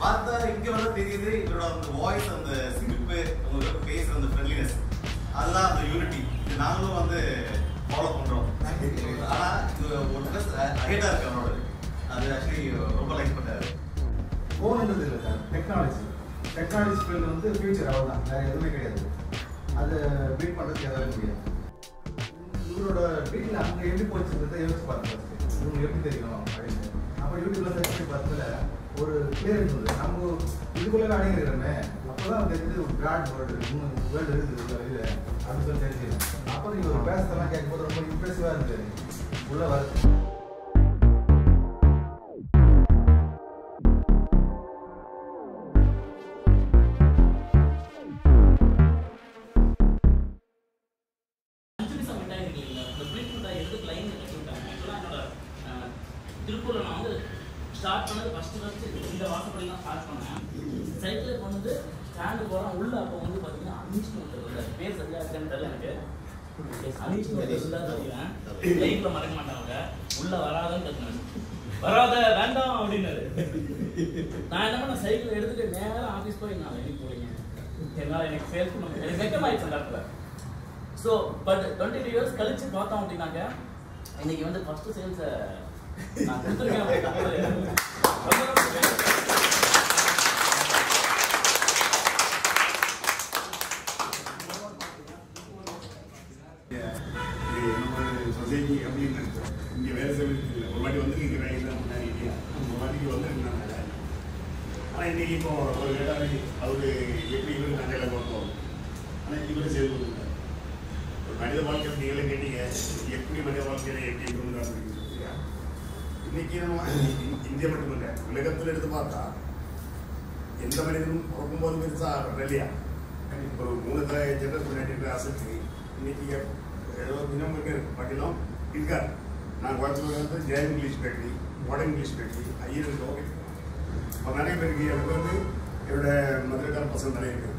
பார்த்தா இங்க வந்து தெரியுது இவரோட அந்த வாய்ஸ் அந்த சிரிப்பு உங்களுக்கு பேசுற அந்த ஃப்ரெண்ட்லினஸ் அதுதான் அந்த யூனிட்டி இது நாங்களும் வந்து ஃபாலோ பண்றோம் ஆனா இது ஒரு ப்ளஸ் அஹேட்டா இருக்கு அவரோட அது ஆக்சுவலி ரொம்ப லைக் பண்ணாரு ஃபோனுன்றது இல்லை சார் டெக்னாலஜி டெக்னாலஜி ஃபீல்டு வந்து ஃபியூச்சர் அவ்வளோதான் வேறு எதுவுமே கிடையாது அதை பீட் பண்ணுறதுக்கு எதாவது முடியாது இவரோட வீட்டில் அங்கே எப்படி போச்சுன்றதை யோசிச்சு பார்த்தேன் first. இவங்க எப்படி தெரியும் அப்படின்னு அப்போ யூடியூப்ல சர்ச் பண்ணி பார்த்ததுல ஒரு கிளியர் இருந்தது நம்ம இதுக்குள்ளே அடங்கிருக்கிறோமே அப்போ தான் தெரிஞ்சது ஒரு பிராட் வேர்ல்டு இன்னும் வேர்ல்டு இருக்குது வெளியில் அப்படின்னு சொல்லி தெரிஞ்சது அப்போ நீங்கள் ஒரு பேசத்தெல்லாம் கேட்கும்போது ரொம்ப இம்ப்ரெசிவாக இருந்தது உள்ளே வருது அஞ்சு நிமிஷம் மிட்டாய் இருக்கு இல்லைங்களா இந்த பிளிட் மிட்டாய் எடுத்து லைன் கட்டி விட்டாங்க ஆக்சுவலாக என்னோட அஹ், திருப்பூர்ல நான் வந்து ஸ்டார்ட் பண்ணது ஃபர்ஸ்ட் ஃபர்ஸ்ட் இந்த வாசப்படி தான் ஸ்டார்ட் பண்ணேன் சைக்கிள் கொண்டு வந்து ஸ்டாண்டு போகிறோம் உள்ள அப்போ வந்து பார்த்தீங்கன்னா அனீஷ்மெண்ட் இல்லை பேர் சரியா இருக்கான்னு தெரியல எனக்கு அனீஷ்மெண்ட் இல்லை தெரியும் லைஃப்ல மறக்க மாட்டாங்க உள்ள வராதன்னு கத்துனேன் வராத வேண்டாம் அப்படின்னாரு நான் என்ன பண்ண சைக்கிள் எடுத்துட்டு நேரா ஆஃபீஸ் போய் நான் வெளியே போறீங்க என்னால் எனக்கு சேல்ஸ் பண்ண முடியல. எனக்கு வெக்கமாயிடுச்சு அந்த இடத்துல so but twenty two years கழிச்சு பார்த்தோம் அப்படின்னாக்க இன்னைக்கு வந்து ஃபர்ஸ்ட் சேல்ஸை நான் கொடுத்துருக்கேன் அப்படின்னு ரொம்ப ரொம்ப thanks. இது நம்ம சொசைட்டி அப்படின்னு இருக்கு. இங்க வேலை செய்யறதுக்கு இல்லை ஒரு வாட்டி வந்து இங்க ரைட்ல முன்னாடி இல்லையா ஒரு வாட்டிக்கு வந்து இருந்தாங்க ஆனா இன்னைக்கு இப்போ ஒரு கேட்டாரு அவரு எப்படி இவரு நகையில கொடுப்போம் ஆனா இவரு சேர்ந்து கொடுத்தாரு ஒரு மனித வாழ்க்கை நீங்களே கேட்டீங்க எப்படி மனித வாழ்க்கையில எப்படி இருக்கணும் அப்படின்னு இல்லையா? இன்னைக்கு நம்ம இ- இந்தியா மட்டும் இல்லை உலகத்துல எடுத்து பார்த்தா எந்த மனிதனும் பிறக்கும்போது பெருசா இல்லையா ஒரு மூணு ஜெனரேஷன் ஆகிட்டு அசத்து இன்னைக்கு ஏதோ தினம் இருக்கு பட்டினம் இருக்காரு நான் கோயம்புத்தூர் வந்து Jaya English battery modern English battery Iyer இருக்கோம் இப்போ நிறைய பேருக்கு எனக்கு வந்து என்னோட மதுரைக்கார பசங்க நிறைய இருக்கு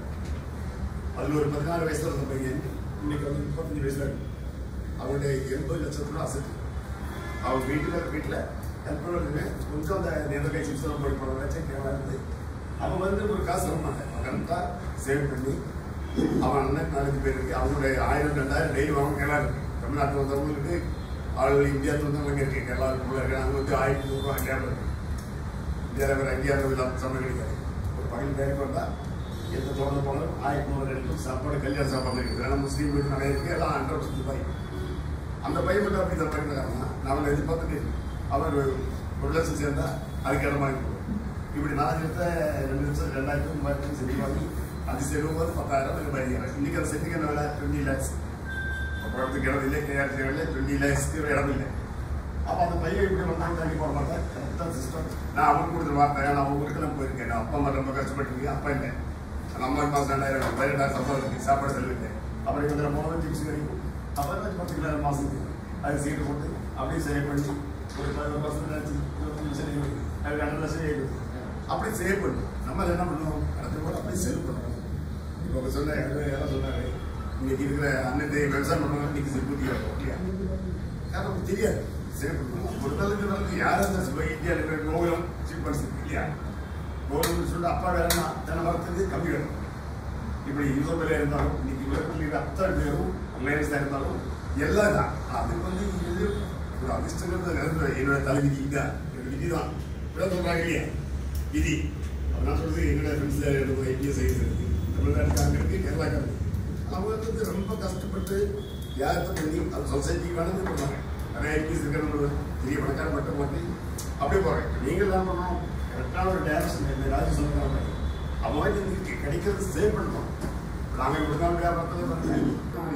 அதில் ஒரு பதினாறு வயசுல இருந்த பையன் இன்னைக்கு வந்து முப்பத்தஞ்சு வயசுல இருக்கு அவருடைய எண்பது லட்சத்துல அசத்து அவர் வீட்டில் வீட்டில் எப்பொழுதுமே கொஞ்சம் அந்த நேரத்தை சிப்ஸ் போய் போட வச்சு கேவலா இருந்து அவன் வந்து ஒரு காசு தர மாட்டேன் கரெக்டாக சேவ் பண்ணி அவன் அண்ணன் நாலஞ்சு பேர் இருக்கு அவனுடைய ஆயிரம் ரெண்டாயிரம் டெய்லி வாங்க கேரளா இருக்கு தமிழ்நாட்டில் வந்தவங்களுக்கு ஆள் இந்தியாவில் வந்தவங்க இருக்கு கேரளா இருக்கு இருக்கு அங்கே வந்து ஆயிரத்தி நூறுரூவா கேரளா இருக்கு இந்தியாவில் வேறு இந்தியாவில் இல்லாமல் சம்பளம் கிடைக்காது ஒரு பகல் வேலைக்கு வந்தால் எந்த தோட்டம் போனாலும் ஆயிரத்தி நூறு கிடைக்கும் சாப்பாடு கல்யாண சாப்பாடு இருக்குது ஏன்னா முஸ்லீம் வீடு நிறைய இருக்குது எல்லாம் ஹண்ட்ரட் பர்சன்ட் பாய் அந்த பையன் மட்டும் அப்படி தான் பண்ணிருக்காருன்னா நான் அவனை எதிர்பார்த்துட்டு அவர் ஒரு லட்சம் சேர்ந்தா அதுக்கு இடம் வாங்கி போடுவோம் இப்படி நான் சேர்த்த ரெண்டு லட்சம் ரெண்டாயிரத்தி மூவாயிரத்தி செட்டி வாங்கி அது செலவு போது பத்தாயிரம் எனக்கு பதினாயிரம் இன்னைக்கு அந்த செட்டுக்கு என்ன விலை டுவெண்ட்டி லேக்ஸ் அப்புறத்துக்கு இடம் இல்லை கேஆர்டி இல்லை டுவெண்ட்டி லேக்ஸ்க்கு இடம் இல்லை அப்போ அந்த பையன் இப்படி வந்தாங்க தண்ணி போட மாட்டேன் கரெக்டாக சிஸ்டம் நான் அவன் கொடுத்துட்டு வார்த்தேன் நான் அவங்க வீட்டுக்கு நான் போயிருக்கேன் நான் அப்பா அம்மா ரொம்ப கஷ்டப்பட்டு அப்பா இல்லை அந்த அம்மா மாதம் ரெண்டாயிரம் பதினெட்டாயிரம் சம்பளம் இருக்கு சாப்பாடு செலவு இல்லை அப்புறம் இவங்க போனது டிப்ஸ் கிடைக்கும் அப்புறம் பத்து கிலோ மாதத்துக்கு அது சீட்டு போட்டு அப்படியே சேவ் பண்ணி ஒரு பதினோரு பர்சன்ட் இருபத்தஞ்சு சரி அது ரெண்டு லட்சம் ஏழு அப்படி சேவ் பண்ணு நம்ம என்ன பண்ணுவோம் அடுத்த கூட அப்படியே சேவ் பண்ணுவோம் இப்போ அவங்க சொன்ன யாரும் சொன்னாங்க இன்னைக்கு இருக்கிற அன்னைக்கு விவசாயம் பண்ணுவாங்க இன்னைக்கு சிறுபூட்டி இல்லையா யாரும் நமக்கு தெரியாது சேவ் பண்ணுவோம் ஒரு நாளுக்கு நாளுக்கு யாரும் அந்த சுவை இந்தியாவில் இருக்கிற கோகுலம் சீப் பண்ணி இல்லையா கோகுலம்னு சொல்லிட்டு அப்பா வேலைன்னா தென்னை மரத்துக்கு கம்மி வேணும் இப்படி இருபது பேர் இருந்தாலும் இன்னைக்கு உலகத்தில் இருக்கிற அத்தனை பேரும் ரிலையன்ஸ் தான் இருந்தாலும் எல்லாம் தான் அதுக்கு வந்து இது ஒரு அதிர்ஷ்டங்கிறது நிரந்தர என்னோட தலைவிதி இதுதான் என்னோட விதி தான் இப்படிதான் சொல்றாங்க இல்லையா விதி அப்ப நான் சொல்றது என்னோட ஃப்ரெண்ட்ஸ் எனக்கு இந்திய சைஸ் இருக்கு தமிழ்நாட்டுக்காரங்க இருக்கு கேரளாக்காரங்க இருக்கு. அவங்க வந்து ரொம்ப கஷ்டப்பட்டு யாருக்கு பண்ணி அது சொசைட்டிக்கு வேணும்னு பண்ணுவாங்க நிறைய ஐபிஎஸ் இருக்கிறவங்க பெரிய பணக்கார மட்டும் மாட்டி அப்படியே போறேன் நீங்கள் என்ன பண்ணணும் கரெக்டான ஒரு டைரக்ஷன் இந்த ராஜு சொல்லுறாங்க அவங்க வந்து இன்னைக்கு கிடைக்கிறது சேவ் பண்ணணும் நாங்கள் இப்படி தான் வியாபாரத்தில் பண்ணேன்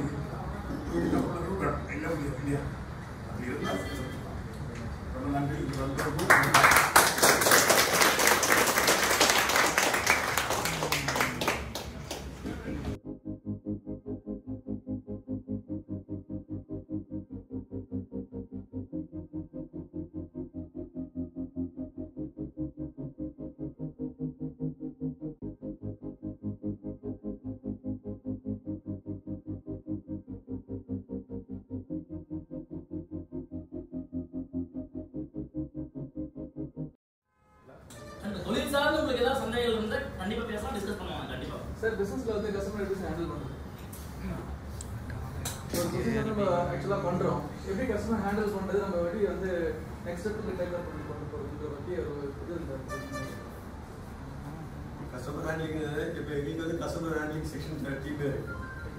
எல்லாம் முடியும் இல்லையா அப்படி இருந்தால் ரொம்ப நன்றி இது வந்ததுக்கும் தேவைகள் இருந்தால் கண்டிப்பா பேசலாம் டிஸ்கஸ் பண்ணுவாங்க கண்டிப்பா சார் பிசினஸ்ல வந்து கஸ்டமர் எப்படி ஹேண்டில் பண்றது ஒரு பிசினஸ் நம்ம ஆக்சுவலாக பண்றோம் எப்படி கஸ்டமர் ஹேண்டில் பண்றது நம்ம எப்படி வந்து நெக்ஸ்ட் ஸ்டெப் டேக்கர் பண்ணி கொண்டு போகிறதுன்ற பற்றி ஒரு இது இந்த கஸ்டமர் ஹேண்ட்லிங் இப்போ எங்களுக்கு வந்து கஸ்டமர் ஹேண்ட்லிங் செக்ஷன் டீம் இருக்கு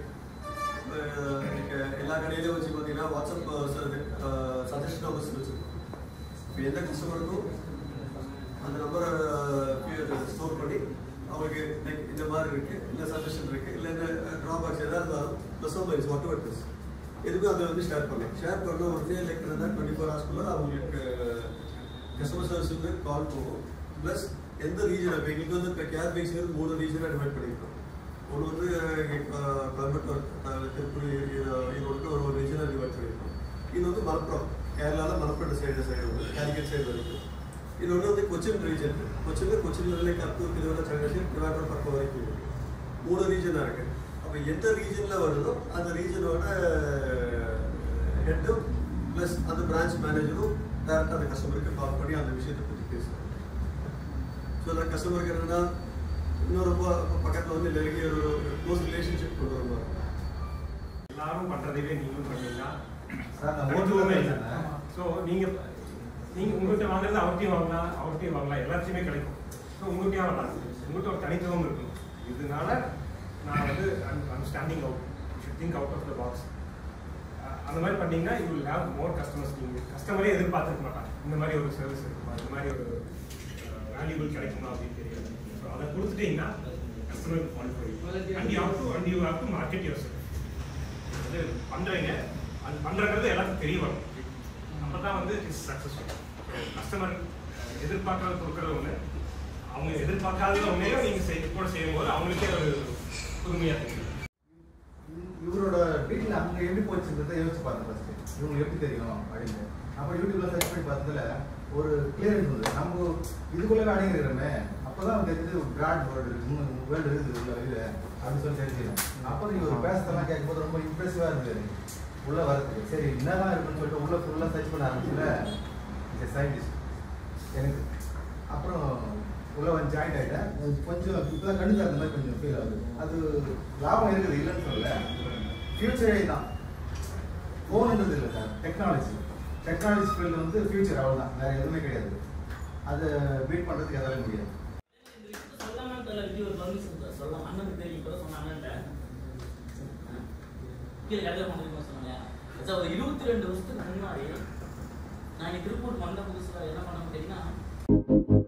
அஹ் எனக்கு எல்லா கடையிலையும் வச்சு பார்த்தீங்கன்னா வாட்ஸ்அப் சஜஷன் நம்பர்ஸ் வச்சுருக்கோம் இப்போ எந்த கஸ்டமருக்கும் அந்த நம்பரை ஸ்டோர் பண்ணி அவங்களுக்கு லைக் இந்த மாதிரி இருக்கு இல்லை சஜஷன் இருக்கு இல்லை இந்த ட்ராபேக்ஸ் எதாவது இருந்தாலும் ப்ளஸ் ஒன் பைஸ் வாட் எவர் ப்ளஸ் எதுக்கும் அதை வந்து ஷேர் பண்ணலாம் ஷேர் பண்ண உடனே லைக் இருந்தால் டுவெண்ட்டி ஃபோர் ஹவர்ஸ்க்குள்ள அவங்களுக்கு கஸ்டமர் சர்வீஸ்க்கு கால் போகும் ப்ளஸ் எந்த ரீஜன் இப்போ எங்களுக்கு வந்து இப்போ கேர் பேக்ஸ் மூணு ரீஜனாக டிவைட் பண்ணியிருக்கோம் ஒன்று வந்து கோயம்புத்தூர் திருப்பூர் ஈரோடுக்கு ஒரு ஒரு ரீஜனாக டிவைட் பண்ணியிருக்கோம் இது வந்து மலப்புரம் கேரளாவில் மலப்புரம் சைடு சைடு வந்து கேலிக்கட் சைடு வரைக்கும் இது ஒன்று வந்து கொச்சின் ரீஜன் கொச்சின் கொச்சின்ல கற்பூர் திருவிழா சங்கத்தில் திருவாரூர் பக்கம் வரைக்கும் இருக்கு. மூணு ரீஜனாக இருக்கு அப்போ எந்த ரீஜனில் வருதோ அந்த ரீஜனோட ஹெட்டும் ப்ளஸ் அந்த பிரான்ச் மேனேஜரும் டேரெக்டாக அந்த கஸ்டமருக்கு கால் பண்ணி அந்த விஷயத்தை பற்றி பேசுவாங்க ஸோ அந்த கஸ்டமருக்கு என்னன்னா இன்னும் ரொம்ப பக்கத்தில் வந்து நெருங்கிய ஒரு க்ளோஸ் ரிலேஷன்ஷிப் கொண்டு வருவாங்க எல்லாரும் பண்றதையே நீங்களும் பண்ணீங்கன்னா சார் நான் தனித்துவமே ஓட்டுநர் இல்லை தானே? ஸோ நீங்க நீங்க உங்கள்கிட்ட வாங்குறது அவர்கிட்டயும் வாங்கலாம் அவர்கிட்டயும் வாங்கலாம் எல்லாத்தையுமே கிடைக்கும் ஸோ உங்கள்கிட்டயும் வாங்கலாம் உங்கள்கிட்ட ஒரு தனித்துவம் இருக்கும் இதனால நான் வந்து I'm standing out should think out of the box அந்த மாதிரி பண்ணீங்கன்னா you will have more customers நீங்கள் கஸ்டமரே எதிர்பார்த்துருக்க மாட்டாங்க இந்த மாதிரி ஒரு சர்வீஸ் இருக்குமா இந்த மாதிரி ஒரு வேல்யூபிள் கிடைக்குமா அப்படின்னு தெரியாது ஸோ அதை கொடுத்துட்டீங்கன்னா கஸ்டமர் ஃபாலோ பண்ணி and you have to and you have to market your செல்ஃப் வந்து பண்றீங்க அது பண்றது எல்லாத்துக்கும் தெரிய வரும் அப்பதான் வந்து இட்ஸ் சக்சஸ்ஃபுல் கஸ்டமர் எதிர்பார்க்கறது கொடுக்கறது ஒண்ணு அவங்க எதிர்பார்க்காத ஒன்றையும் நீங்க செய் கூட செய்யும் போது அவங்களுக்கே ஒரு புதுமையா தெரியும் இவரோட வீட்டில் அங்கே எப்படி போச்சுன்றதை யோசிச்சு பார்த்தேன் ஃபர்ஸ்ட் இவங்களுக்கு எப்படி தெரியும் அப்படின்னு அப்போ யூடியூப்ல சர்ச் பண்ணி பார்த்ததுல ஒரு கிளியரன்ஸ் இருந்தது நம்ம இதுக்குள்ளே அடங்கிருக்கிறோமே அப்போதான் அவங்க தெரிஞ்சது பிராட் வேர்ல்டு இருக்கு வேர்ல்டு இருக்குது உள்ள வெளியில அப்படின்னு சொல்லி தெரிஞ்சுக்கணும் அப்போ நீங்கள் ஒரு பேசத்தெல்லாம் கேட்கும்போது ரொம்ப இம்ப்ரெசிவாக இருந்தது உள்ள வரதுக்கு சரி என்னதான் இருக்குன்னு சொல்லிட்டு உள்ள ஃபுல்லாக சர்ச் பண்ண ஆரம்பிச்சுல இந்த சயின்டிஸ்ட் எனக்கு அப்புறம் உள்ள வந்து ஜாயின் ஆகிட்டேன் கொஞ்சம் இப்போ கண்டு அந்த மாதிரி கொஞ்சம் ஃபீல் ஆகுது அது லாபம் இருக்குது இல்லைன்னு சொல்லல ஃபியூச்சரே தான் ஃபோனுன்றது இல்லை சார் டெக்னாலஜி டெக்னாலஜி ஃபீல்டு வந்து ஃபியூச்சர் அவ்வளோதான் வேற எதுவுமே கிடையாது அதை பீட் பண்ணுறதுக்கு எதாலும் முடியாது இந்த விஷயத்தை சொல்லாமன்னு தெரியல விஜய் ஒரு பர்மிஷன் சார் சொல்லலாம் அண்ணனுக்கு தெரியும் இப்போ சொன்ன அண்ணன்ட்ட கீழே கடையில் பண்ணுறீங்க சொன்னாங்க சார் ஒரு இருபத்தி ரெண்டு வருஷத்துக்கு முன்னாடி நான் இங்கே திருப்பூர் வந்த புதுசில் என்ன பண்ண கேட்டிங்கன்னா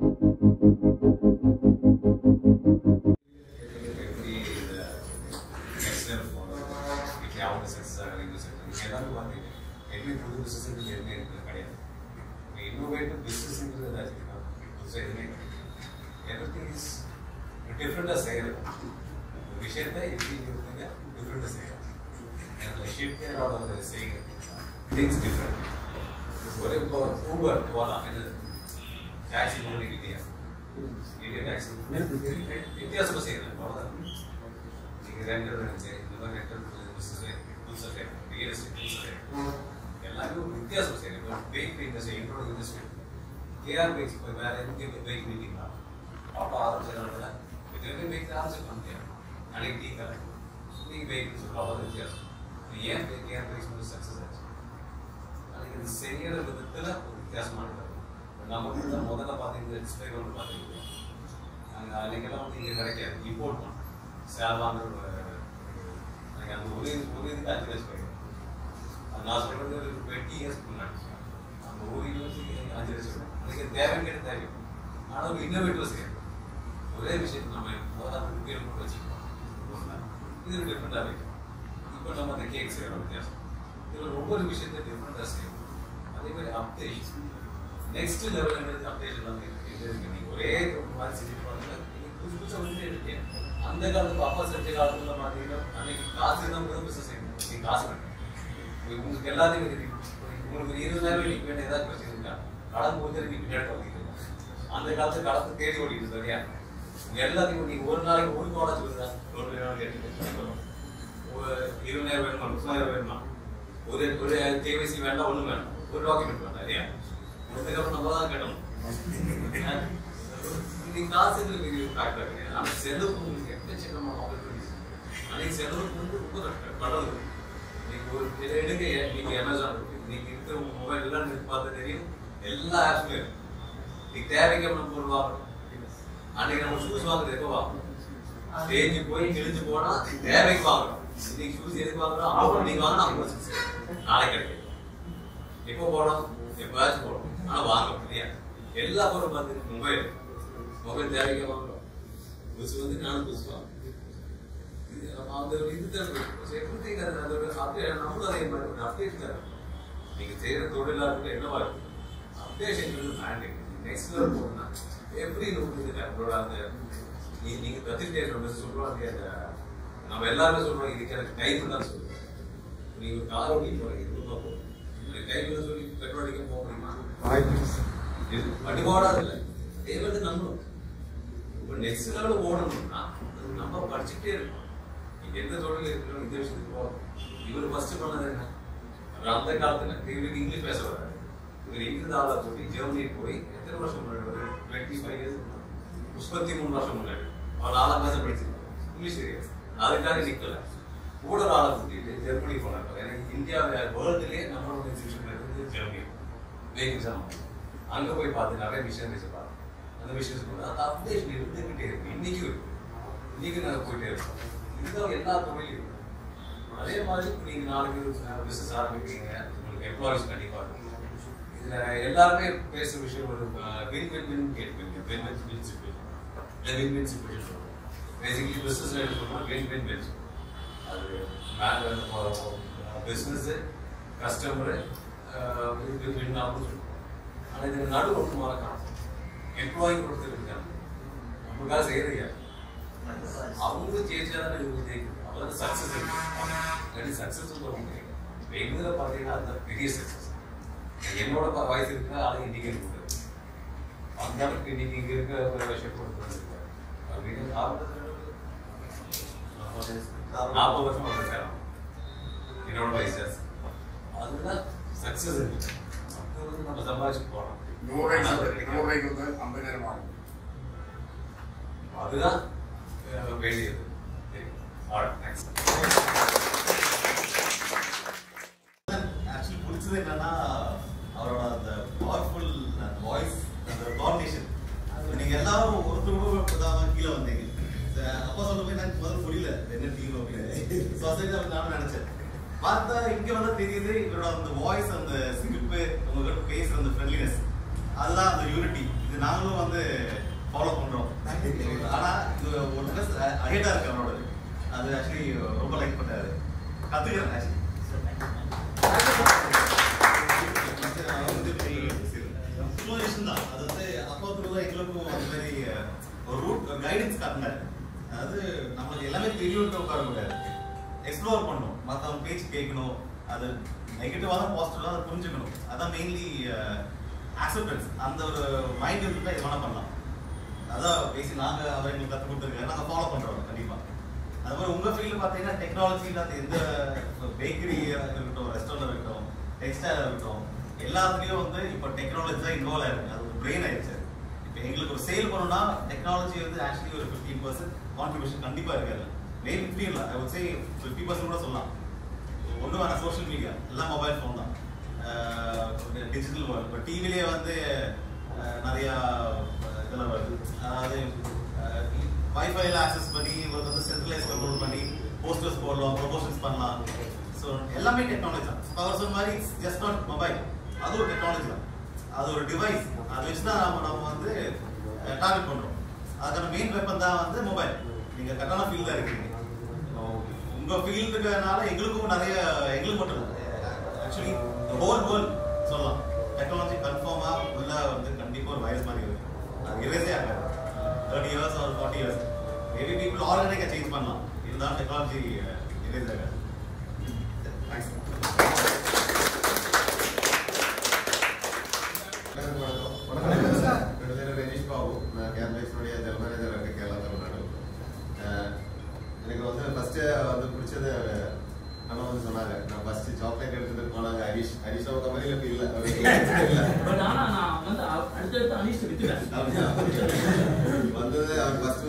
எப்படி இந்த next level போகணும், எப்படி அவங்க success ஆகுறது, இவங்க success ஆகுறது, எல்லாரும் பார்த்தீங்க. எதுவுமே புது business ங்கிறது எதுவுமே இருக்கிறது கிடையாது. இப்போ innovative business ங்கிறது ஏதாச்சும் இருக்கா? புதுசா எதுவுமே கிடையாது. Everything is different ஆ செய்யறது. ஒரு விஷயத்தை எப்படி இருக்குங்க, different ஆ செய்யறது. அந்த shift அதோட செய்யறது. Things different. ஒரே இப்போ Uber, Ola, என்னது? Taxi moving India. India taxi. வித்தியாசமா செய்யறது அவ்வளவுதான் நீங்க ரெண்டல் சரி இந்த மாதிரி ரெண்டல் பிசினஸ் புதுசாக செய்யணும் ரியல் எஸ்டேட் புதுசாக செய்யணும் எல்லாமே ஒரு வித்தியாசம் செய்யணும் இப்போ பேக் இண்டஸ்ட்ரி இன்ட்ரோட இண்டஸ்ட்ரி கேஆர் பேக்ஸ் இப்போ வேற எதுக்கு பேக் மீட்டிங்களா அப்போ ஆரம்பிச்சதுனால இது ரெண்டு பேக் ஆரம்பிச்சு பண்ண முடியாது அன்னைக்கு டீ கடை நீங்கள் பேக்னு சொல்லுவோம் அவ்வளோ வித்தியாசம் இது ஏன் கேஆர் பேக்ஸ் வந்து சக்ஸஸ் ஆச்சு அதுக்கு இது செய்யற விதத்தில் ஒரு வித்தியாசமானது நமக்கு தான் முதல்ல பார்த்தீங்கன்னா டிஸ்பிளே ஒன்று பார்த்தீங்கன்னா அங்கே அன்னைக்கெல்லாம் வந்து இங்கே கிடைக்காது இம்போர்ட் பண்ணோம் சேவாங்கிற ஒரு எனக்கு அந்த ஒரு இது- ஒரு இதுக்கு அஞ்சு லட்சம் கிடைக்கும் அது நான் சொல்றது ஒரு டுவெண்ட்டி இயர்ஸ் முன்னாடி அந்த ஒரு யூனிவர்சிட்டிக்கு அஞ்சு லட்சம் கிடைக்கும் அதுக்கு தேவை கேட்டு தேவை ஆனால் ஒரு இன்னோவேட்டிவ் செய்யணும் ஒரே விஷயத்தை நம்ம முதல்ல அந்த பேர் மட்டும் வச்சுக்கணும் ஒண்ணு. இது டிஃப்ரெண்டாக வைக்கும் இப்போ நம்ம அந்த கேக் செய்கிறோம் வித்தியாசம் இதில் ஒவ்வொரு விஷயத்தையும் டிஃப்ரெண்டாக செய்யணும் அதே மாதிரி அப்டேஷன் நெக்ஸ்ட் லெவல் அப்டேஷன் வந்து இது இருக்கு நீங்கள் ஒரே மாதிரி செஞ்சுட்டு பாருங்க நீங்கள் புதுசு புதுசாக வந்துட்டே இருக்கீங்க அந்த காலத்து அப்பா செஞ்ச காலத்துல பார்த்தீங்கன்னா அன்னைக்கு காசு தான் கூட பிசினஸ் செய்யணும் நீங்கள் காசு வேணும் உங்களுக்கு எல்லாத்தையும் தெரியும் உங்களுக்கு இருபதாயிரம் இன்னைக்கு வேண்டிய ஏதாவது பிரச்சனை இருக்கா கடன் போச்சு நீங்க பின்னாடி பண்ணிக்கிறீங்க அந்த காலத்து கடத்தை தேடி ஓடிட்டு சரியா உங்க எல்லாத்தையும் நீங்க ஒரு நாளைக்கு ஒரு கோடை சொல்லுங்க ஒரு நாள் கேட்டு ஒரு இருபதாயிரம் வேணுமா முப்பதாயிரம் வேணுமா ஒரு ஒரு கேவைசி வேண்டாம் ஒண்ணும் வேண்டாம் ஒரு டாக்குமெண்ட் வேண்டாம் இல்லையா அதுக்கப்புறம் நம்ம தான் கட்டணும் நீங்க காசுக்கு நீங்க ஃபேக்டர் கிடையாது ஆனா செலவு உங்களுக்கு எக்கச்சக்கமான ஆப்பர்ச்சுனிட்டிஸ் அன்னைக்கு செலவுக்கு வந்து ரொம்ப கஷ்டம் கடவுள் நீங்க ஒரு இதை எடுங்க நீங்க அமேசான் இருக்கு நீங்க இருக்கிற உங்க மொபைல் எல்லாம் நீங்க பார்த்து தெரியும் எல்லா ஆப்ஸுமே இருக்கு நீங்க தேவைக்கு நம்ம பொருள் வாங்கணும் அன்னைக்கு நம்ம ஷூஸ் வாங்குறது எப்போ வாங்கணும் தேஞ்சு போய் கிழிஞ்சு போனா தேவைக்கு வாங்குறோம் இன்னைக்கு ஷூஸ் எதுக்கு வாங்குறோம் ஆஃபர் நீங்க வாங்கினா ஐம்பது நாளைக்கு கிடைக்கும் எப்போ போனோம் எப்போயாச்சும் போனோம் ஆனா வாங்க இல்லையா எல்லா பொருளும் பார்த்து மொபைல் மொபைல் தேவைக்கு வாங்குறோம் புதுசு வந்து நானும் புதுசு வாங்குறேன் இது நம்ம அந்த ஒரு இது தான் எவ்ரிதிங் அது அது ஒரு அப்டேட் நம்மளும் அதே மாதிரி ஒரு அப்டேட் தான் நீங்க செய்யற தொழிலா இருக்கட்டும் என்னவா இருக்கும் அப்டேஷன் மேண்டேட் நெக்ஸ்ட் லெவல் போகணும்னா எப்படி உங்களுக்கு நம்மளோட அந்த நீ- நீங்க கத்துக்கிட்டே இருக்க சொல்றோம் அது அந்த நம்ம எல்லாருமே சொல்றோம் இதுக்கு எனக்கு டைம் தான் சொல்லுவோம் நீங்க ஒரு கார் ஓட்டி போறீங்க இது ரூபா போகும் எனக்கு டைம் தான் சொல்லி பெட்ரோல் அடிக்க போக முடியுமா இது வண்டி ஓடாது இல்லை அதே வந்து நம்மளும் இப்போ நெக்ஸ்ட் லெவல் ஓடணும்னா அது நம்ம படிச்சுட்டே இருக்கணும் நீங்க எந்த தொழில் இருக்கிறோம் இந்த விஷயத்துக்கு போகணும் இவர் ஃபர்ஸ்ட் பண்ணது என்ன அவர் அந்த காலத்துல இவருக்கு இங்கிலீஷ் பேச வராது இவர் இங்கிருந்து ஆளை போய் ஜெர்மனி போய் எத்தனை வருஷம் முன்னாடி ஒரு டுவெண்ட்டி ஃபைவ் இயர்ஸ் முப்பத்தி மூணு வருஷம் முன்னாடி அவர் நாலாம் கிளாஸ் படிச்சிருக்காரு இங்கிலீஷ் தெரியாது அதுக்காக நிக்கல கூட ஒரு ஆளை கூட்டிட்டு ஜெர்மனி போனாங்க எனக்கு இந்தியா வேர்ல்டுலேயே நம்பர் ஒன் இன்ஸ்டியூஷன் இருந்து ஜெர்மனி மேக்கிங் சாம் அங்க போய் பார்த்து நிறைய மிஷனரிஸ் பார்த்தேன் அந்த மிஷன்ஸ் கூட அந்த அப்டேஷன் இருந்துகிட்டே இருக்கு இன்னைக்கும் இருக்கு இன்னைக்கு நாங்கள் போயிட்டே இருக்கோம் இதுதான் எல்லா தொழிலும் இருக்கு அதே மாதிரி இப்ப நீங்க நாளைக்கு பிசினஸ் ஆரம்பிக்கிறீங்க உங்களுக்கு எம்ப்ளாயிஸ் கண்டிப்பா இருக்கும் இதுல எல்லாருமே பேசுற விஷயம் ஒரு வின் வின் வின் கேட்பீங்க வின் வின் வின் சுச்சுவேஷன் இல்லை வின் வின் சுச்சுவேஷன் சொல்லுவோம் பேசிக்கலி பிசினஸ் எடுக்கணும்னா வின் வின் வின் அது மேலே பிஸ்னஸ் கஸ்டமரு வின் வின் ஆகும் சொல்லுவோம் ஆனால் இதுக்கு நடு ஒன்று மறக்கலாம் எம்ப்ளாயி ஒருத்தர் இருக்காங்க நமக்காக செய்யறீங்க அவங்க ஜெயிச்சாதான் இவங்க ஜெயிக்கணும் அதாவது சக்சஸ் இருக்கு சக்சஸ் சொல்லுவாங்க எங்களை பார்த்தீங்கன்னா அதுதான் பெரிய சக்சஸ் என்னோட ப- வயசு இருக்கிற ஆளு இன்னைக்கு இருக்கு அந்த அளவுக்கு இன்னைக்கு இங்க இருக்க ஒரு விஷயம் கொடுத்து அப்படின்னு நாற்பது வருஷம் வந்திருக்காங்க என்னோட வயசு ஜாஸ்தி. அதுதான் சக்சஸ் இருக்கு அது வந்து நம்ம சம்பாதிச்சு போறோம் நூறு ரூபாய்க்கு நூறு ரூபாய்க்கு வந்து ஐம்பதாயிரம் ஆகும் அதுதான் அஹ், வேண்டியது தேங்க்ஸ் ஆக்சுவலி பிடிச்சது என்னன்னா அவரோட அந்த பவர்ஃபுல் அந்த வாய்ஸ் அந்த காம்பினேஷன் நீங்க எல்லாரும் ஒருத்தர் கூட தான் கீழே வந்தீங்க ச- அப்பா சொல்ல போய் எனக்கு முதல்ல புரியல என்ன டீம் அப்படின்னு ஸோ சரி அப்படி நானும் நினைச்சேன் பார்த்தா இங்க வந்து தெரியுது இவரோட அந்த வாய்ஸ் அந்த சிரிப்பு உங்ககிட்ட பேசுற அந்த ஃப்ரெண்ட்லினஸ் அதுதான் அந்த யூனிட்டி இது நாங்களும் வந்து ஃபாலோ பண்றோம் ஆனா இது ஒரு ப்ளஸ் அஹெடா இருக்கு அவரோட அது ஆக்சுவலி ரொம்ப லைக் பண்ணாரு கத்துக்கிறேன் ஆக்சுவலி இன்ஃப்ளூயேஷன் தான் அது வந்து அப்போ திருவிழா எங்களுக்கும் அந்த மாதிரி அஹ், ஒரு ரூட் கைடன்ஸ் காட்டினாரு அதாவது நம்மளுக்கு எல்லாமே தெரியும்ட்டு உட்கார முடியாது எக்ஸ்ப்ளோர் பண்ணணும் மற்றவங்க பேச்சு கேட்கணும் அது நெகட்டிவாக பாசிட்டிவாக அதை புரிஞ்சுக்கணும் அதான் மெயின்லி அக்செப்டன்ஸ் அந்த ஒரு மைண்ட் இருந்தால் இது வேணா பண்ணலாம் அதான் பேசி நாங்கள் அவர் எங்களுக்கு கற்றுக் கொடுத்துருக்காரு நாங்கள் ஃபாலோ பண்ணுறோம் கண்டிப்பாக அது மாதிரி உங்கள் ஃபீல்டு பார்த்தீங்கன்னா டெக்னாலஜி இல்லாத எந்த பேக்கரி இருக்கட்டும் ரெஸ்டாரண்ட் இருக்கட்டும் டெக்ஸ்டைல் இருக்கட்டும் எல்லாத்துலேயும் வந்து இப்போ டெக்னாலஜி தான் இன்வால்வ் ஆயிருக்கு அது ஒரு பிரெயின் ஆயிடுச்சு இப்போ எங்களுக்கு ஒரு சேல் பண்ணணும்னா டெக்னாலஜி வந்து ஆக்சுவலி ஒரு ஃபிஃப்டீன் பர்சன்ட் கான்ட்ரிபியூஷன் கண்டிப்பாக இருக்காது மெயின் ஃபிஃப்டி இல்லை I would say fifty percent கூட சொல்லலாம் ஒன்றும் வேணாம் சோஷியல் மீடியா எல்லாம் மொபைல் ஃபோன் தான் டிஜிட்டல் வேர்ல்டு இப்போ டிவிலேயே வந்து அஹ், நிறையா அஹ், இதெல்லாம் வருது அதாவது வைஃபைல ஆக்சஸ் பண்ணி ஒரு வந்து சென்ட்ரலைஸ் கண்ட்ரோல் பண்ணி போஸ்டர்ஸ் போடலாம் ப்ரொமோஷன்ஸ் பண்ணலாம் ஸோ எல்லாமே டெக்னாலஜி தான் அவர் சொன்ன மாதிரி ஜஸ்ட் நாட் மொபைல் அது ஒரு டெக்னாலஜி தான் அது ஒரு டிவைஸ் அதை வச்சு தான் நம்ம நம்ம வந்து டார்கெட் பண்ணுறோம் அதுக்கான மெயின் வெப்பன் தான் வந்து மொபைல் நீங்கள் கரெக்டான ஃபீல்டாக இருக்கீங்க உங்க ஃபீல்டுனால எங்களுக்கும் நிறைய எங்களுக்கு மட்டும் இல்லை ஆக்சுவலி ஹோல் வேர்ல்ட் சொல்லலாம் டெக்னாலஜி கன்ஃபார்மா உள்ள வந்து கண்டிப்பா ஒரு வைரஸ் மாதிரி இருக்கு அது இரேஸே ஆகாது thirty years or forty years maybe people ஆர்கானிக்கா சேஞ்ச் பண்ணலாம் இருந்தாலும் டெக்னாலஜி இரேஸ் ஆகாது தேங்க்ஸ் என்னோட பேர் ரஜீஷ் பாபு நான் கேர்பேக்ஸுடைய ஜெல் மேனேஜர் இருக்கேன் கேரளா தமிழ்நாடு அஹ் எனக்கு வந்து ஃபஸ்ட்டு வந்து பிடிச்சது அண்ணா வந்து சொன்னாங்க நான் ஃபஸ்ட்டு சாக்லேட் எடுத்துட்டு போனாங்க ஹரிஷ் ஹரிஷ் அவங்க கம்பெனியில் இப்போ இல்லை பட் ஆனா நான் வந்து அ- அடுத்தடுத்து அனிஷ்ட வித்துட்டேன் அப்படியா?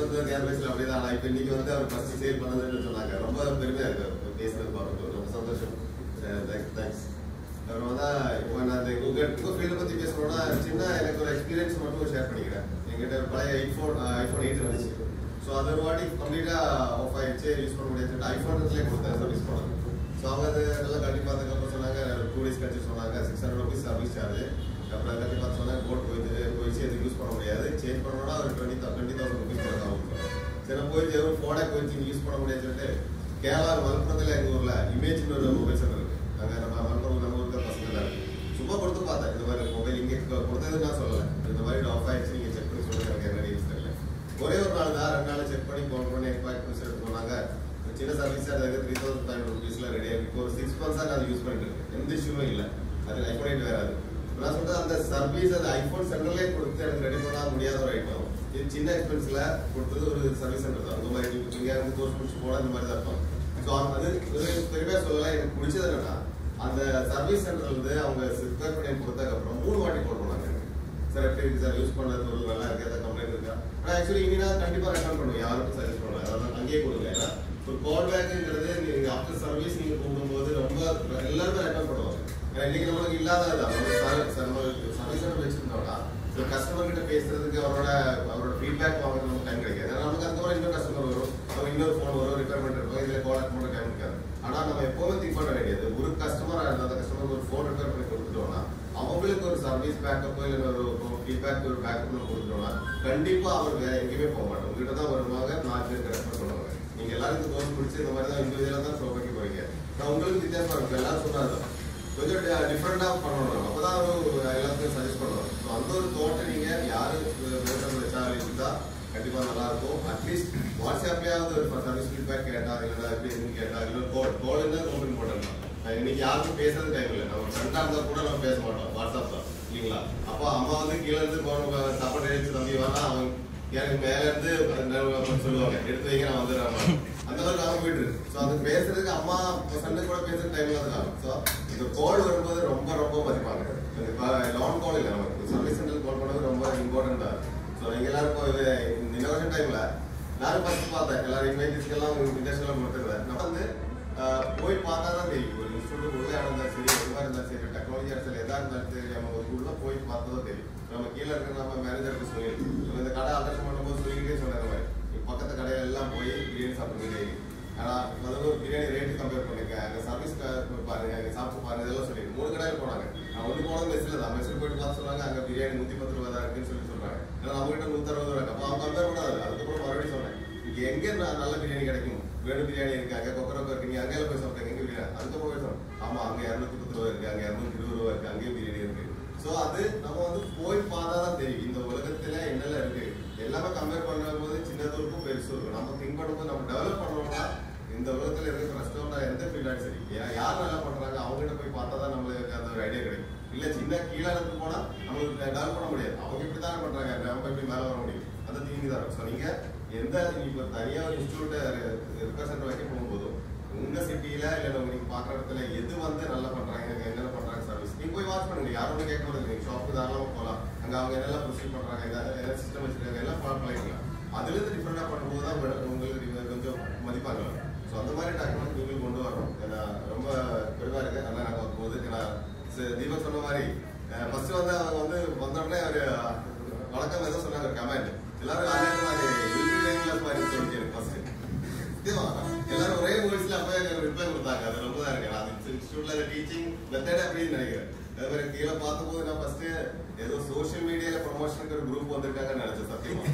வந்து கேம்பஸ்ல அப்படிதான் ஆனா இப்ப இன்னைக்கு வந்து அவர் ஃபர்ஸ்ட் சேல் பண்ணதுன்னு சொன்னாங்க ரொம்ப பெருமையா இருக்கு அவர் பேசுறது பார்க்கறது ரொம்ப சந்தோஷம் தேங்க்ஸ் அப்புறம் வந்து இப்போ நான் இந்த உங்க உங்க ஃபீல்ட பத்தி பேசணும்னா சின்ன எனக்கு ஒரு எக்ஸ்பீரியன்ஸ் மட்டும் ஷேர் பண்ணிக்கிறேன் எங்கிட்ட ஒரு பழைய ஐஃபோன் ஐஃபோன் எயிட் இருந்துச்சு ஸோ அது ஒரு வாட்டி கம்ப்ளீட்டா ஆஃப் ஆயிடுச்சு யூஸ் பண்ண முடியாது ஐஃபோன்ஸ்லேயே கொடுத்தேன் சர்வீஸ் பண்ணேன் ஸோ அவங்க அது நல்லா கட்டி பார்த்ததுக்கப்புறம் சொன்னாங்க டூ டேஸ் கழிச்சு சொன்னாங்க six hundred rupees service charge அப்புறம் கட்டி பார்த்து சொன்னாங்க போட் போயிட்டு போயிடுச்சு அது யூஸ் பண்ண முடியாது சேஞ்ச் பண்ணணும்னா ஒரு டுவெண்ட்டி டுவெண்ட்டி தௌசண்ட் ருபீஸ் பண்ண ஆகும் சரி நான் போயிட்டு ஒரு ஃபோனே போயிடுச்சு யூஸ் பண்ண முடியாதுன்னு சொல்லிட்டு கேரளா மலப்புறத்தில் எங்கள் ஊரில் இமேஜ்னு ஒரு மொபைல் சென்டர் இருக்கு அங்கே நம்ம மலப்புறம் நம்ம ஊருக்கு பசங்க எல்லாம் இருக்கு சும்மா கொடுத்து பார்த்தேன் இந்த மாதிரி மொபைல் இங்கே கொடுத்தது நான் சொல்லலை இந்த மாதிரி ஆஃப் ஆயிடுச்சு நீங்கள் செக் பண்ணி சொல்லுங்க எனக்கு என்ன யூஸ் தெரியல ஒரே ஒரு நாள் தான் ரெண்டு நாள் செக் பண்ணி ஃபோன் பண்ணி எக்ஸ்பேக்ட் பண்ணி எடுத்து போனாங்க ஒரு சின்ன சர்வீஸ் அது த்ரீ தௌசண்ட் ஃபைவ் ஹண்ட்ரட் ருபீஸ்ல ரெடியாக இருக்கு ஒரு சிக்ஸ் மந்த்ஸாக நான் யூஸ் பண்ணிட்டு இருக்கேன் எந்த இஷ்யூமே இல்லை அது ஐஃபோன் எயிட் வராது நான் சொல்றது அந்த சர்வீஸ் அது ஐஃபோன் சென்டர்லேயே கொடுத்து எனக்கு ரெடி பண்ண முடியாத ஒரு ஐட்டம் இது சின்ன எக்ஸ்பென்ஸ்ல கொடுத்தது ஒரு சர்வீஸ் சென்டர் தான் அந்த மாதிரி நீங்க இங்க இருந்து கோர்ஸ் முடிச்சு போனா இந்த மாதிரி தான் இருக்கும் ஸோ அது ஒரு பெருமையா சொல்லலாம் எனக்கு பிடிச்சது என்னன்னா அந்த சர்வீஸ் சென்டர்ல இருந்து அவங்க ரிப்பேர் பண்ணி கொடுத்ததுக்கு அப்புறம் மூணு வாட்டி போட் பண்ணாங்க எனக்கு. சார் எப்படி இருக்கு சார் யூஸ் பண்ணது ஒரு நல்லா இருக்கு ஏதாவது கம்ப்ளைண்ட் இருக்கா ஆனால் ஆக்சுவலி இனி நான் கண்டிப்பா ரெக்கமெண்ட் பண்ணுவேன் யாருக்கும் சர்வீஸ் பண்ணல அதாவது அங்கேயே கொடுங்க ஏன்னா ஒரு கால் பேக்குங்கிறது நீங்க ஆஃப்டர் சர்வீஸ் நீங்க கூப்பிடும்போது ரொம்ப எல்லாருமே ரெக்கமெண்ட் பண்ணுவாங்க ஏன்னா இன்னைக்கு நம்மளுக்கு இல்லாததான் சர்வீஸ் சென்டர் வச்சிருந்தோம்னா ஒரு கஸ்டமர் கிட்ட பேசுறதுக்கு அவரோட அவரோட ஃபீட்பேக் வாங்குறது நமக்கு டைம் கிடைக்காது ஏன்னா நமக்கு அந்த மாதிரி இன்னொரு கஸ்டமர் வரும் அவங்க இன்னொரு ஃபோன் வரும் ரிப்பேர்மெண்ட் இருக்கும் இதுல கால் பண்ண டைம் இருக்காது ஆனா நம்ம எப்பவுமே திங்க் பண்ண வேண்டியது ஒரு கஸ்டமர் அந்த கஸ்டமருக்கு ஒரு ஃபோன் ரிப்பேர் பண்ணி கொடுத்துட்டோம்னா அவங்களுக்கு ஒரு சர்வீஸ் பேக்கப் இல்லை ஒரு ஃபீட்பேக் ஒரு பேக்கப் கொடுத்துட்டோம்னா கண்டிப்பா அவர் வேற எங்கேயுமே போக மாட்டோம் உங்ககிட்ட தான் வருவாங்க நாலு பேருக்கு ரெஃபர் பண்ணுவாங்க நீங்க எல்லாரும் இந்த கோர்ஸ் முடிச்சு இந்த மாதிரி தான் இண்டிவிஜுவலா தான் ஷோ பண்ணி போறீங்க நான் உங்களுக்கு வித்தியாசமா இருக்கும் எல்லாரும் சொன்னாங்க கொஞ்சம் டிஃப்ரெண்டா பண்ணணும் அப்பதான் ஒரு எல்லாத்துக்கும் சஜஸ்ட் பண்ணுவோம் ஸோ அந்த ஒரு தோட்டை நீங்க யாரு வச்சாலும் இருந்தா கண்டிப்பா நல்லா இருக்கும் அட்லீஸ்ட் வாட்ஸ்அப்லயாவது ஒரு சர்வீஸ் ஃபீட்பேக் கேட்டா இல்லைன்னா எப்படி இருக்குன்னு கேட்டா இல்லை கோல் கோல் தான் ரொம்ப இம்பார்ட்டன்ட் தான் இன்னைக்கு யாருக்கும் பேசுறது டைம் இல்லை நம்ம ஃப்ரெண்டா இருந்தா கூட நம்ம பேச மாட்டோம் வாட்ஸ்அப் தான் இல்லைங்களா அப்போ அம்மா வந்து கீழே இருந்து போன சாப்பாடு எடுத்து தம்பி வரா அவன் எனக்கு மேல இருந்து சொல்லுவாங்க எடுத்து வைங்க நான் வந்துடுறேன் அந்த மாதிரி காலம் போயிட்டு இருக்கு ஸோ அது பேசுறதுக்கு அம்மா சண்டை கூட பேசுற டைம் இல்லாத ஸோ இந்த கால் வரும்போது ரொம்ப ரொம்ப மதிப்பாங்க இப்போ லாங் கால் இல்லை நமக்கு சர்வீஸ் சென்டர் கால் பண்ணது ரொம்ப இம்பார்ட்டண்டா ஸோ நீங்க எல்லாரும் இப்போ இது இந்த இன்னோவேஷன் டைம்ல நானும் ஃபர்ஸ்ட் பார்த்தேன் எல்லாரும் இமேஜஸ்க்கெல்லாம் இன்டர்ஸ்ட் எல்லாம் கொடுத்துருந்தேன் நான் வந்து ஆஹ், போய் பார்த்தா தான் தெரியும் ஒரு இன்ஸ்டியூட் உள்ளே இருந்தாலும் சரி எதுவாக இருந்தாலும் சரி டெக்னாலஜி இடத்துல எதா இருந்தாலும் சரி நம்ம ஒரு உள்ள போய் பார்த்தா தான் தெரியும் நம்ம கீழே இருக்கிற நம்ம மேனேஜருக்கு சொல்லி நம்ம இந்த கடை ஆலோசனை பண்ணும்போது சொல்லிக்கிட்டே சொன்னாங்க மாதிரி இப்ப பக்கத்து கடையில எல்லாம் போய் பிரியாணி சாப்பிடுங்க டெய்லி ஆனா முதல்ல ஒரு பிரியாணி ரேட்டு கம்பேர் பண்ணுங்க அங்க சர்வீஸ் பாருங்க அங்க சாப்பிட்டு பாருங்க இதெல்லாம் சொல்லி மூணு கடையில் போனாங்க நான் ஒன்று போனது மெஸ்ல தான் மெஸ்ல போயிட்டு பார்த்து சொன்னாங்க அங்க பிரியாணி நூத்தி பத்து ரூபா தான் இருக்குன்னு சொல்லி சொல்றாங்க ஏன்னா நம்ம கிட்ட நூத்தி அறுபது ரூபா அப்போ அவங்க கம்பேர் பண்ணாது அதுக்கப்புறம் மறுபடியும் சொன்னேன் இங்க எங்க ந- நல்ல பிரியாணி கிடைக்கும் வேணு பிரியாணி இருக்கு அங்க கொக்கரக்கோ இருக்கு நீங்க அங்கே போய் சாப்பிட்டீங்க எங்க பிரியாணி அதுக்கப்புறம் போய் சொன்னேன் ஆமா அங்க இரநூத்தி பத்து ரூபா இருக்கு அங்க இரநூத்தி இருபது ரூபா இருக்கு அங்கேயும் பிரியாணி இருக்கு சோ அது நம்ம வந்து போய் பார்த்தா தான் தெரியும் இந்த உலகத்துல என்னெல்லாம் இருக்கு எல்லாமே கம்பேர் பண்ணும்போது சின்னது இருக்கும் பெருசு இருக்கும் நம்ம திங்க் பண்ணும்போது நம்ம டெவலப் பண்ணோம்னா இந்த உலகத்துல இருக்கிற ரெஸ்டாரண்ட் எந்த ஃபீல்டாலும் சரி ஏன்னா யார் நல்லா பண்றாங்க அவங்க கிட்ட போய் பார்த்தா தான் நம்மளுக்கு அந்த ஒரு ஐடியா கிடைக்கும் இல்ல சின்ன கீழே இருந்து போனா நம்மளுக்கு டெவலப் பண்ண முடியாது அவங்க இப்படி தானே பண்றாங்க நம்ம எப்படி மேல வர முடியும் அந்த திங்கிங் தான் இருக்கும் ஸோ நீங்க எந்த இப்போ தனியா ஒரு இன்ஸ்டியூட் ரிப்பேர் சென்டர் வைக்க போகும்போதும் உங்க சிட்டியில இல்ல நம்ம நீங்க பாக்குற இடத்துல எது வந்து நல்லா பண்றாங்க என்னென்ன பண்றாங்க சர்வீஸ் நீங்க போய் வாட்ச் பண்ணுங்க யாரும் கேட்க போறது நீங்க ஷாப்புக்கு தாராளமா போகலாம் அங்க அவங்க என்னெல்லாம் ப்ரொசீட் பண்றாங்க என்ன- என்ன சிஸ்டம் வச்சிருக்காங்க எல்லாம் ஃபாலோ பண்ணிக்கலாம் அதுல இருந்து டிஃபரெண்டா பண்ணும்போது தான் உங்க- உங்களுக்கு நீங்க கொஞ்சம் மதிப்பாங்க ஸோ அந்த மாதிரி டெக்னாலஜி நீங்கள் கொண்டு வரணும் ஏன்னா ரொம்ப பெருவா இருக்கு நல்லா நாங்கள் வரும்போது ஏன்னா ச- தீபக் சொன்ன மாதிரி ஃபர்ஸ்ட் வந்து அவங்க வந்து வந்த உடனே அவர் வழக்கம் ஏதோ சொன்னாங்க கமெண்ட் எல்லாரும் அதே மாதிரி யூடியூப் கிளாஸ் மாதிரி சொல்லிட்டு ஃபர்ஸ்ட் நிச்சயமா. எல்லாரும் ஒரே வாய்ஸ்ல அப்பவே எனக்கு ரிப்ளை கொடுத்தாங்க அது ரொம்ப தான் இருக்கு அது இன்ஸ்டியூட்ல டீச்சிங் மெத்தட் அப்படின்னு நினைக்கிறேன் அதே மாதிரி கீழே பார்த்தபோது நான் ஃபர்ஸ்ட் ஏதோ சோஷியல் மீடியால ப்ரொமோஷனுக்கு ஒரு குரூப் வந்திருக்காங்கன்னு நினைச்சேன் சத்தியமா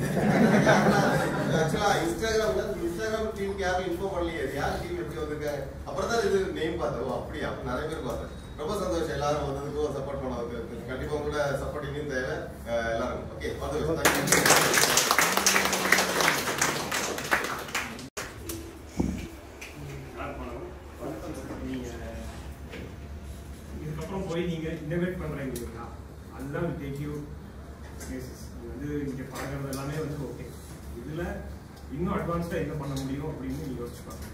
ஆக்சுவலா இன்ஸ்டாகிராம்ல இன்ஸ்டாகிராம் டீம் யாரும் இன்ஃபார்ம் பண்ணலையே யார் டீம் எப்படி வந்திருக்காங்க அப்புறம் தான் இது நேம் பார்த்தேன் ஓ அப்படியா அப்ப நிறைய பேர் பார்த்தேன் ரொம்ப சந்தோஷம் எல்லாரும் வந்ததுக்கும் சப்போர்ட் பண்ணதுக்கு கண்டிப்பா உங்களோட சப்போர்ட் இன்னும் தேவை அஹ் எல்லாரும் ஓகே வந்து யார் பண்ணணும் வணக்கம் சார் நீங்கள் இதுக்கப்புறம் போய் நீங்கள் இன்னோவேட் பண்ணுறீங்க இல்லைங்களா அதுதான் டேக் யூ பிளேசஸ் வந்து இங்கே பழகிறது எல்லாமே வந்து ஓகே இதில் இன்னும் அட்வான்ஸ்டாக என்ன பண்ண முடியும் அப்படின்னு நீங்கள் யோசிச்சு பாருங்க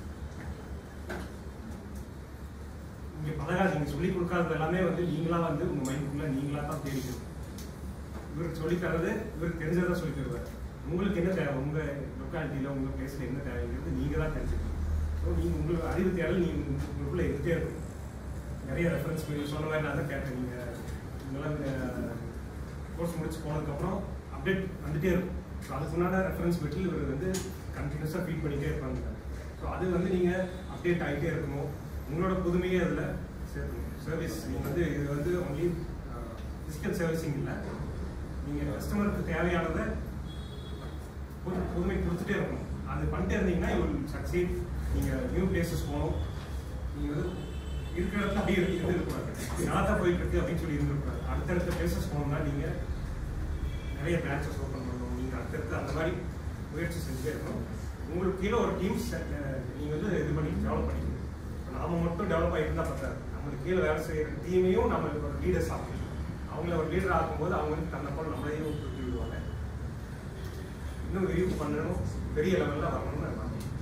இங்கே பழகாது நீங்கள் சொல்லிக் கொடுக்காதது எல்லாமே வந்து நீங்களா வந்து உங்கள் மைண்டுக்குள்ளே நீங்களா தான் தேடிக்கணும் இவருக்கு சொல்லித் தரது இவருக்கு தெரிஞ்சதை சொல்லி தருவார் உங்களுக்கு என்ன தேவை உங்கள் லொக்காலிட்டியில் உங்கள் பிளேஸில் என்ன தேவைங்கிறது நீங்கள் தான் தெரிஞ்சுக்கணும் ஸோ நீங்கள் உங்களுக்கு அறிவு தேவை நீங்கள் உங்களுக்குள்ளே இருந்தே இருக்கும் நிறைய ரெஃபரன்ஸ் நீங்கள் சொன்ன மாதிரி நான் தான் கேட்டேன் நீங்கள் இதெல்லாம் இந்த கோர்ஸ் முடிச்சு போனதுக்கப்புறம் அப்டேட் வந்துட்டே இருக்கும் ஸோ அதுக்குண்டான ரெஃபரன்ஸ் மெட்டீரியல் இவர் வந்து கண்டினியூஸாக ஃபீட் பண்ணிட்டே இருப்பாங்க ஸோ அது வந்து நீங்கள் அப்டேட் ஆகிட்டே இருக்கணும் உங்களோட புதுமையே அதில் சேர்க்கணும் சர்வீஸ் நீங்கள் வந்து இது வந்து ஒன்லி ஃபிசிக்கல் சர்வீசிங் இல்லை நீங்கள் கஸ்டமருக்கு தேவையானதை புது புதுமை கொடுத்துட்டே இருக்கணும் அது பண்ணிட்டே இருந்தீங்கன்னா யூ வில் சக்சீட் நீங்கள் நியூ பிளேசஸ் போகணும் நீங்கள் வந்து இருக்கிற இடத்துல அப்படியே இருந்து இருந்துருக்கூடாது நல்லா தான் போயிட்டு இருக்கு அப்படின்னு சொல்லி இருந்துருக்கூடாது அடுத்தடுத்த பிளேசஸ் போகணும்னா நீங்கள் நிறைய பிரான்ச்சஸ் ஓப்பன் பண்ணணும் நீங்கள் அடுத்தடுத்து அந்த மாதிரி முயற்சி செஞ்சுட்டே இருக்கணும் உங்களுக்கு கீழே ஒரு டீம் நீங்கள் வந்து இது பண்ணி டெவலப் பண்ணிக்கணும் இப்ப நாம மட்டும் டெவலப் ஆகிட்டு இருந்தால் பத்தாது நம்மளுக்கு கீழே வேலை செய்கிற டீமையும் நம்மளுக்கு ஒரு லீடர்ஸ் ஆகணும் அவங்கள ஒரு லீடர் ஆக்கும்போது அவங்க வந்து தன்னை போல நம்மளையும் ஊக்குவித்து விடுவாங்க இன்னும் விரிவு பண்ணணும் பெரிய லெவலில் வரணும்னு நான் நம்புறேன்.